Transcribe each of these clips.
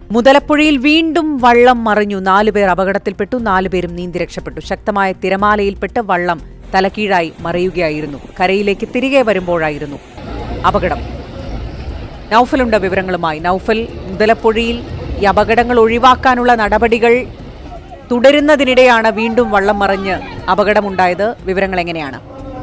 മുതലപ്പുഴയിൽ വീണ്ടും വള്ളം മറിഞ്ഞു നാലുപേർ അപകടത്തിൽപ്പെട്ടു നാലുപേരും നീന്തി രക്ഷപ്പെട്ടു ശക്തമായ തിരമാലയിൽപ്പെട്ട് വള്ളം തലക്കീഴായി മറിയുകയായിരുന്നു കരയിലേക്ക് തിരികെ വരുമ്പോഴായിരുന്നു അപകടം നൌഫലുണ്ട് വിവരങ്ങളുമായി നൌഫൽ മുതലപ്പുഴയിൽ ഈ അപകടങ്ങൾ ഒഴിവാക്കാനുള്ള നടപടികൾ തുടരുന്നതിനിടെയാണ് വീണ്ടും വള്ളം മറിഞ്ഞ് അപകടമുണ്ടായത് വിവരങ്ങൾ എങ്ങനെയാണ്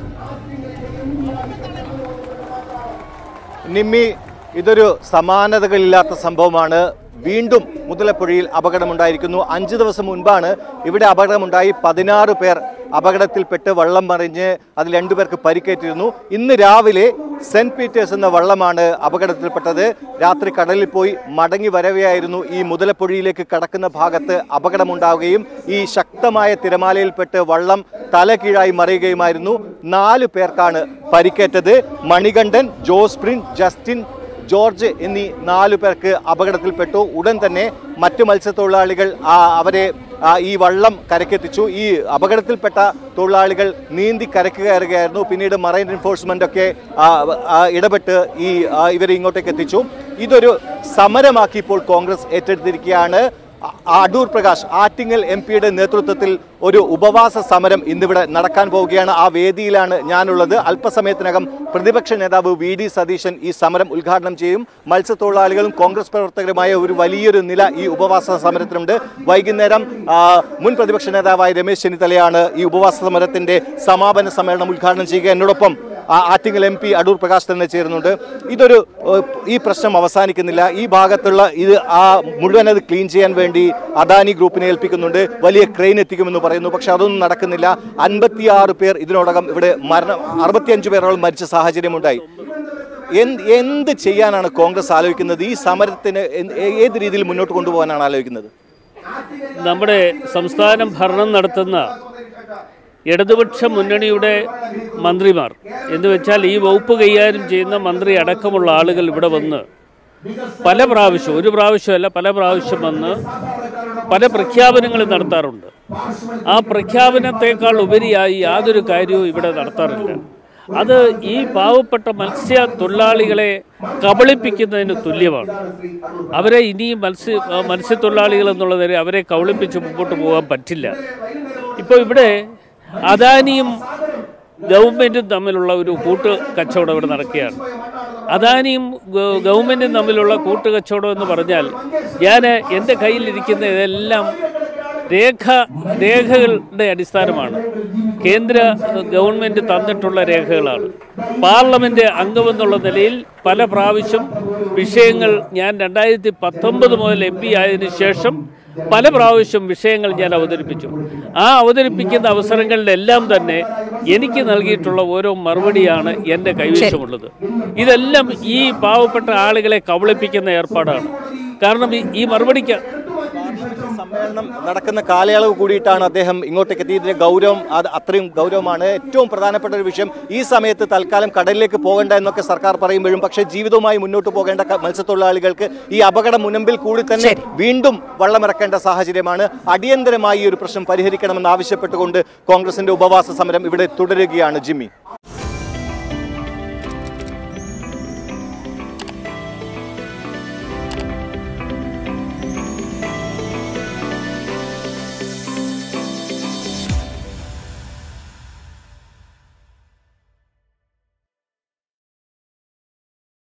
നിമ്മി ഇതൊരു സമാനതകളില്ലാത്ത സംഭവമാണ് വീണ്ടും മുതലപ്പുഴയിൽ അപകടമുണ്ടായിരിക്കുന്നു അഞ്ച് ദിവസം മുൻപാണ് ഇവിടെ അപകടമുണ്ടായി പതിനാറ് പേർ അപകടത്തിൽപ്പെട്ട് വള്ളം മറിഞ്ഞ് അതിൽ രണ്ടുപേർക്ക് പരിക്കേറ്റിരുന്നു ഇന്ന് രാവിലെ സെന്റ് പീറ്റേഴ്സ് എന്ന വള്ളമാണ് അപകടത്തിൽപ്പെട്ടത് രാത്രി കടലിൽ പോയി മടങ്ങി വരവെയായിരുന്നു ഈ മുതലപ്പുഴയിലേക്ക് കടക്കുന്ന ഭാഗത്ത് അപകടമുണ്ടാവുകയും ഈ ശക്തമായ തിരമാലയിൽപ്പെട്ട് വള്ളം തലകീഴായി മറിയുകയുമായിരുന്നു നാല് പേർക്കാണ് പരിക്കേറ്റത് മണികണ്ഠൻ ജോസ്പ്രിൻ ജസ്റ്റിൻ ജോർജ് എന്നീ നാലു പേർക്ക് അപകടത്തിൽപ്പെട്ടു ഉടൻ തന്നെ മറ്റു മത്സ്യത്തൊഴിലാളികൾ ആ, അവരെ ആ, ഈ വള്ളം കരക്കെത്തിച്ചു ഈ അപകടത്തിൽപ്പെട്ട തൊഴിലാളികൾ നീന്തി കരക്ക് കയറുകയായിരുന്നു പിന്നീട് മറൈൻ എൻഫോഴ്സ്മെന്റ് ഒക്കെ ആ, ആ, ഇടപെട്ട് ഈ ആ, ഇവരെ ഇങ്ങോട്ടേക്ക് എത്തിച്ചു ഇതൊരു സമരമാക്കി ഇപ്പോൾ കോൺഗ്രസ് ഏറ്റെടുത്തിരിക്കുകയാണ് അ- അടൂർ പ്രകാശ് ആറ്റിങ്ങൽ എം പിയുടെ നേതൃത്വത്തിൽ ഒരു ഉപവാസ സമരം ഇന്നിവിടെ നടക്കാൻ പോവുകയാണ് ആ വേദിയിലാണ് ഞാനുള്ളത് അല്പസമയത്തിനകം പ്രതിപക്ഷ നേതാവ് വി ഡി സതീശൻ ഈ സമരം ഉദ്ഘാടനം ചെയ്യും മത്സ്യത്തൊഴിലാളികളും കോൺഗ്രസ് പ്രവർത്തകരുമായ ഒരു വലിയൊരു നില ഈ ഉപവാസ സമരത്തിനുണ്ട് വൈകുന്നേരം ആ, മുൻ പ്രതിപക്ഷ നേതാവായ രമേശ് ചെന്നിത്തലയാണ് ഈ ഉപവാസ സമരത്തിന്റെ സമാപന സമ്മേളനം ഉദ്ഘാടനം ചെയ്യുക എന്നോടൊപ്പം ആ ആറ്റിങ്ങൽ എം പി അടൂർ പ്രകാശ് തന്നെ ചേരുന്നുണ്ട് ഇതൊരു ഏഹ്, ഈ പ്രശ്നം അവസാനിക്കുന്നില്ല ഈ ഭാഗത്തുള്ള ഇത് ആ മുഴുവൻ അത് ക്ലീൻ ചെയ്യാൻ വേണ്ടി അദാനി ഗ്രൂപ്പിനെ ഏൽപ്പിക്കുന്നുണ്ട് വലിയ ക്രെയിൻ എത്തിക്കുമെന്ന് പറയുന്നു പക്ഷെ അതൊന്നും നടക്കുന്നില്ല അൻപത്തിയാറ് പേർ ഇതിനോടകം ഇവിടെ മരണം അറുപത്തിയഞ്ച് പേരോളം മരിച്ച സാഹചര്യമുണ്ടായി എന്ത് എന്ത് ചെയ്യാനാണ് കോൺഗ്രസ് ആലോചിക്കുന്നത് ഈ സമരത്തിന് എന്ത്- ഏത് രീതിയിൽ മുന്നോട്ട് കൊണ്ടുപോകാനാണ് ആലോചിക്കുന്നത് നമ്മുടെ സംസ്ഥാനം ഭരണം നടത്തുന്ന ഇടതുപക്ഷ മുന്നണിയുടെ മന്ത്രിമാർ എന്ന് വെച്ചാൽ ഈ വകുപ്പ് കൈകാര്യം ചെയ്യുന്ന മന്ത്രി അടക്കമുള്ള ആളുകൾ ഇവിടെ വന്ന് പല പ്രാവശ്യം ഒരു പ്രാവശ്യമല്ല പല പ്രാവശ്യം വന്ന് പല പ്രഖ്യാപനങ്ങളും നടത്താറുണ്ട് ആ പ്രഖ്യാപനത്തെക്കാൾ ഉപരിയായി യാതൊരു കാര്യവും ഇവിടെ നടത്താറില്ല അത് ഈ പാവപ്പെട്ട മത്സ്യ തൊഴിലാളികളെ കബളിപ്പിക്കുന്നതിന് തുല്യമാണ് അവരെ ഇനി മത്സ്യ മത്സ്യത്തൊഴിലാളികൾ എന്നുള്ള നിലയിൽ അവരെ കബളിപ്പിച്ച് മുമ്പോട്ട് പോകാൻ പറ്റില്ല ഇപ്പോൾ ഇവിടെ അദാനിയും ഗവൺമെൻറ്റും തമ്മിലുള്ള ഒരു കൂട്ട് കച്ചവടം ഇവിടെ നടക്കുകയാണ് അദാനിയും ഗ- ഗവൺമെൻറ്റും തമ്മിലുള്ള കൂട്ട് കച്ചവടം എന്ന് പറഞ്ഞാൽ ഞാൻ എൻ്റെ കയ്യിലിരിക്കുന്ന ഇതെല്ലാം രേഖ രേഖകളുടെ അടിസ്ഥാനമാണ് കേന്ദ്ര ഗവൺമെൻറ് തന്നിട്ടുള്ള രേഖകളാണ് പാർലമെൻറ്റ് അംഗമെന്നുള്ള നിലയിൽ പല പ്രാവശ്യം വിഷയങ്ങൾ ഞാൻ രണ്ടായിരത്തി പത്തൊമ്പത് മുതൽ എം പി ആയതിനു ശേഷം പല പ്രാവശ്യം വിഷയങ്ങൾ ഞാൻ അവതരിപ്പിച്ചു ആ അവതരിപ്പിക്കുന്ന അവസരങ്ങളിലെല്ലാം തന്നെ എനിക്ക് നൽകിയിട്ടുള്ള ഓരോ മറുപടിയാണ് എൻ്റെ കൈവശമുള്ളത് ഇതെല്ലാം ഈ പാവപ്പെട്ട ആളുകളെ കബളിപ്പിക്കുന്ന ഏർപ്പാടാണ് കാരണം ഈ- ഈ മറുപടിക്ക് സമ്മേളനം നടക്കുന്ന കാലയളവ് കൂടിയിട്ടാണ് അദ്ദേഹം ഇങ്ങോട്ടേക്ക് എത്തിയതിന്റെ ഗൗരവം അത് അത്രയും ഗൗരവമാണ് ഏറ്റവും പ്രധാനപ്പെട്ട ഒരു വിഷയം ഈ സമയത്ത് തൽക്കാലം കടലിലേക്ക് പോകേണ്ട എന്നൊക്കെ സർക്കാർ പറയുമ്പോഴും പക്ഷേ ജീവിതവുമായി മുന്നോട്ട് പോകേണ്ട ക- മത്സ്യത്തൊഴിലാളികൾക്ക് ഈ അപകടം മുനമ്പിൽ കൂടി തന്നെ വീണ്ടും വള്ളമിറക്കേണ്ട സാഹചര്യമാണ് അടിയന്തരമായി ഈ ഒരു പ്രശ്നം പരിഹരിക്കണമെന്ന് ആവശ്യപ്പെട്ടുകൊണ്ട് കോൺഗ്രസിന്റെ ഉപവാസ സമരം ഇവിടെ തുടരുകയാണ് ജിമ്മി